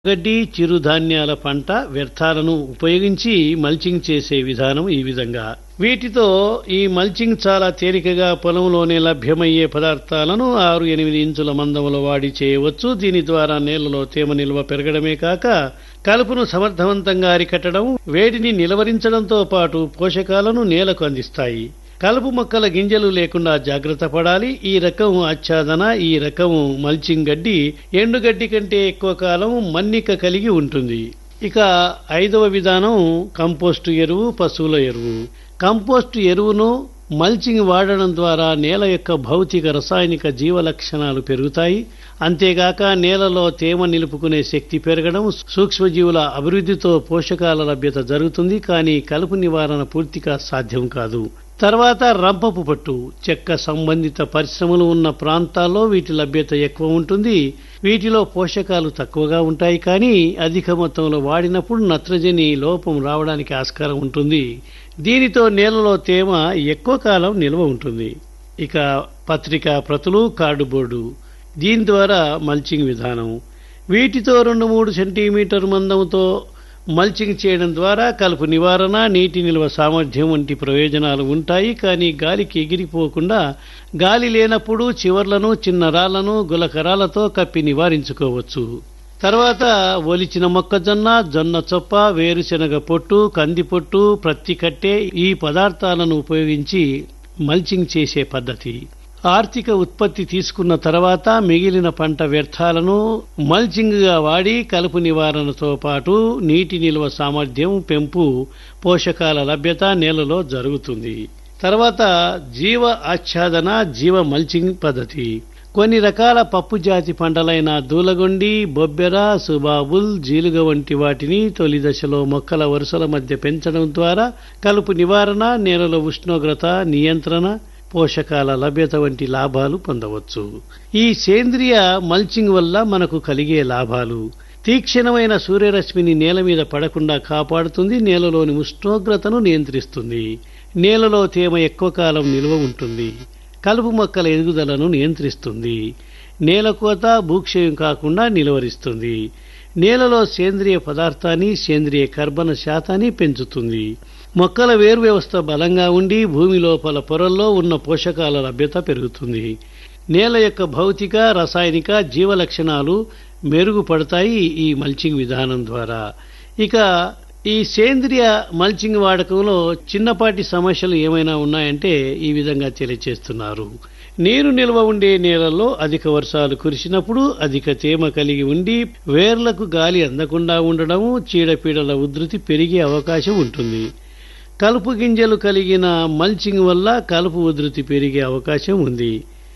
గడ్డి చిరుధాన్యాల పంట వ్యర్థాలను ఉపయోగించి మల్చింగ్ చేసే విధానం ఈ విధంగా వీటితో ఈ మల్చింగ్ చాలా తేలికగా పొలంలోనే లభ్యమయ్యే పదార్థాలను ఆరు ఎనిమిది ఇంచుల మందంలో వాడి చేయవచ్చు దీని ద్వారా నేలలో తేమ నిల్వ పెరగడమే కాక కలుపును సమర్థవంతంగా అరికట్టడం వేడిని నిలవరించడంతో పాటు పోషకాలను నేలకు అందిస్తాయి కలుపు మొక్కల గింజలు లేకుండా జాగ్రత్త పడాలి ఈ రకం ఆచ్ఛాదన ఈ రకం మల్చింగ్ గడ్డి ఎండుగడ్డి కంటే ఎక్కువ కాలం మన్నిక కలిగి ఉంటుంది ఇక ఐదవ విధానం కంపోస్టు ఎరువు పశువుల ఎరువు కంపోస్టు ఎరువును మల్చింగ్ వాడడం ద్వారా నేల యొక్క భౌతిక రసాయనిక జీవ లక్షణాలు పెరుగుతాయి అంతేగాక నేలలో తేమ నిలుపుకునే శక్తి పెరగడం సూక్ష్మజీవుల అభివృద్ధితో పోషకాల లభ్యత జరుగుతుంది కానీ కలుపు నివారణ పూర్తిగా సాధ్యం కాదు తర్వాత రంపపు పట్టు చెక్క సంబంధిత పరిశ్రమలు ఉన్న ప్రాంతాల్లో వీటి లభ్యత ఎక్కువ ఉంటుంది వీటిలో పోషకాలు తక్కువగా ఉంటాయి కానీ అధిక మొత్తంలో వాడినప్పుడు నత్రజని లోపం రావడానికి ఆస్కారం ఉంటుంది దీనితో నేలలో తేమ ఎక్కువ కాలం నిల్వ ఉంటుంది ఇక పత్రికా ప్రతులు కార్డుబోర్డు దీని ద్వారా మల్చింగ్ విధానం వీటితో రెండు మూడు సెంటీమీటర్ మందంతో మల్చింగ్ చేయడం ద్వారా కలుపు నివారణ నీటి నిల్వ సామర్థ్యం వంటి ప్రయోజనాలు ఉంటాయి కానీ గాలికి ఎగిరిపోకుండా గాలి లేనప్పుడు చివర్లను చిన్న రాళ్లను గులకరాలతో కప్పి నివారించుకోవచ్చు తర్వాత ఒలిచిన మొక్కజొన్న జొన్న చొప్ప వేరుశెనగ పొట్టు కంది పొట్టు ప్రత్తి కట్టె ఈ పదార్థాలను ఉపయోగించి మల్చింగ్ చేసే పద్ధతి ఆర్థిక ఉత్పత్తి తీసుకున్న తర్వాత మిగిలిన పంట వ్యర్థాలను మల్చింగ్ గా వాడి కలుపు నివారణతో పాటు నీటి నిల్వ సామర్థ్యం పెంపు పోషకాల లభ్యత నేలలో జరుగుతుంది తర్వాత జీవ ఆచ్ఛాదన జీవ మల్చింగ్ పద్ధతి కొన్ని రకాల పప్పు జాతి పంటలైన దూలగొండి బొబ్బెర సుబాబుల్ జీలుగ వంటి వాటిని తొలి దశలో మొక్కల వరుసల మధ్య పెంచడం ద్వారా కలుపు నివారణ నేలలో ఉష్ణోగ్రత నియంత్రణ పోషకాల లభ్యత వంటి లాభాలు పొందవచ్చు ఈ సేంద్రియ మల్చింగ్ వల్ల మనకు కలిగే లాభాలు తీక్షణమైన సూర్యరశ్మిని నేల మీద పడకుండా కాపాడుతుంది నేలలోని ఉష్ణోగ్రతను నియంత్రిస్తుంది నేలలో తేమ ఎక్కువ కాలం నిల్వ ఉంటుంది కలుపు మొక్కల ఎదుగుదలను నియంత్రిస్తుంది నేల కోత భూక్షయం కాకుండా నిలువరిస్తుంది నేలలో సేంద్రియ పదార్థాన్ని సేంద్రియ కర్బన శాతాన్ని పెంచుతుంది మొక్కల వేరు వ్యవస్థ బలంగా ఉండి భూమి లోపల పొరల్లో ఉన్న పోషకాల లభ్యత పెరుగుతుంది నేల యొక్క భౌతిక రసాయనిక జీవ లక్షణాలు మెరుగుపడతాయి ఈ మల్చింగ్ విధానం ద్వారా ఇక ఈ సేంద్రియ మల్చింగ్ వాడకంలో చిన్నపాటి సమస్యలు ఏమైనా ఉన్నాయంటే ఈ విధంగా తెలియచేస్తున్నారు నీరు నిల్వ ఉండే నేలల్లో అధిక వర్షాలు కురిసినప్పుడు అధిక తేమ కలిగి ఉండి వేర్లకు గాలి అందకుండా ఉండడం చీడపీడల ఉధృతి పెరిగే అవకాశం ఉంటుంది కలుపు గింజలు కలిగిన మల్చింగ్ వల్ల కలుపు ఉధృతి పెరిగే అవకాశం ఉంది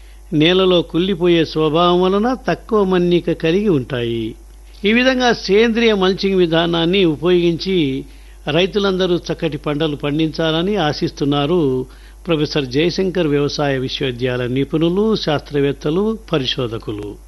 నేలలో కుళ్ళిపోయే స్వభావం వలన తక్కువ మన్నిక కలిగి ఉంటాయి ఈ విధంగా సేంద్రియ మల్చింగ్ విధానాన్ని ఉపయోగించి రైతులందరూ చక్కటి పంటలు పండించాలని ఆశిస్తున్నారు ప్రొఫెసర్ జయశంకర్ వ్యవసాయ విశ్వవిద్యాలయ నిపుణులు శాస్త్రవేత్తలు పరిశోధకులు